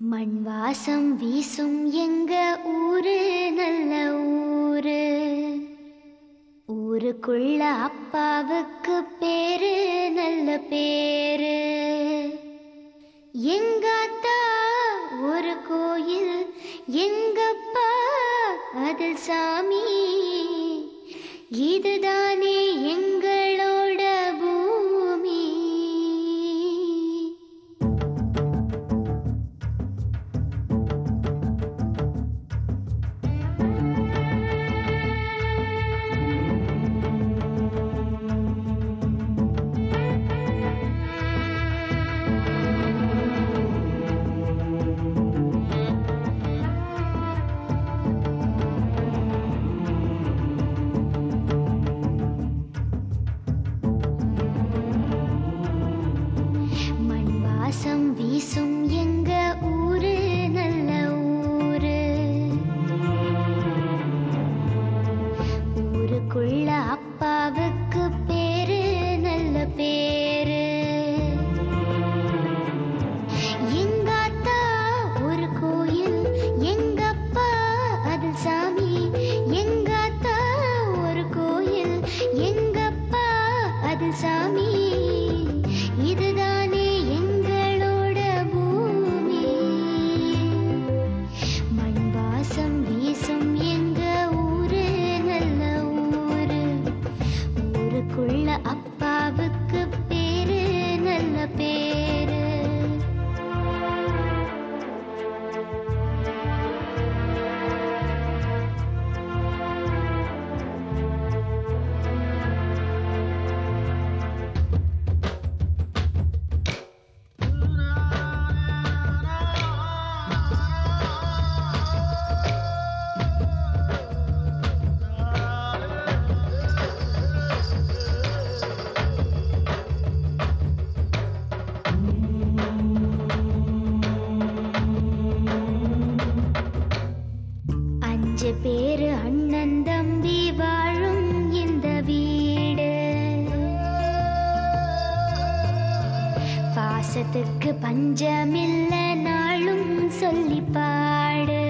மண் வாசம் வீசும் எங்க ஊரு நல்ல ஊரு ஊருக்குள்ள அப்பாவுக்கு பேரு நல்ல பேரு எங்காத்தா ஒரு கோயில் எங்கப்பா அதில் சாமி இதுதானே எங்களோட பூமி மண் வாசம் வீசும் எங்க ஊரு நல்ல ஊரு ஊருக்குள்ள அப்பாவுக்கு பேரு நல்ல பேரு எங்காத்தா ஒரு கோயில் எங்கப்பா அதில் சாமி எங்காத்தா ஒரு கோயில் எங்கப்பா அதில் சாமி இதுதானே எங்களோட பூமி மண் வாசம் வீசும் எங்க ஊரு நல்ல ஊரு ஊருக்குள்ள அப்பாவுக்கு பேரு நல்ல பேரு அஞ்சு பேரு அண்ணன் தம்பி வாழும் இந்த வீடு பாசத்துக்கு பஞ்சமில்ல நாளும் சொல்லி பாடு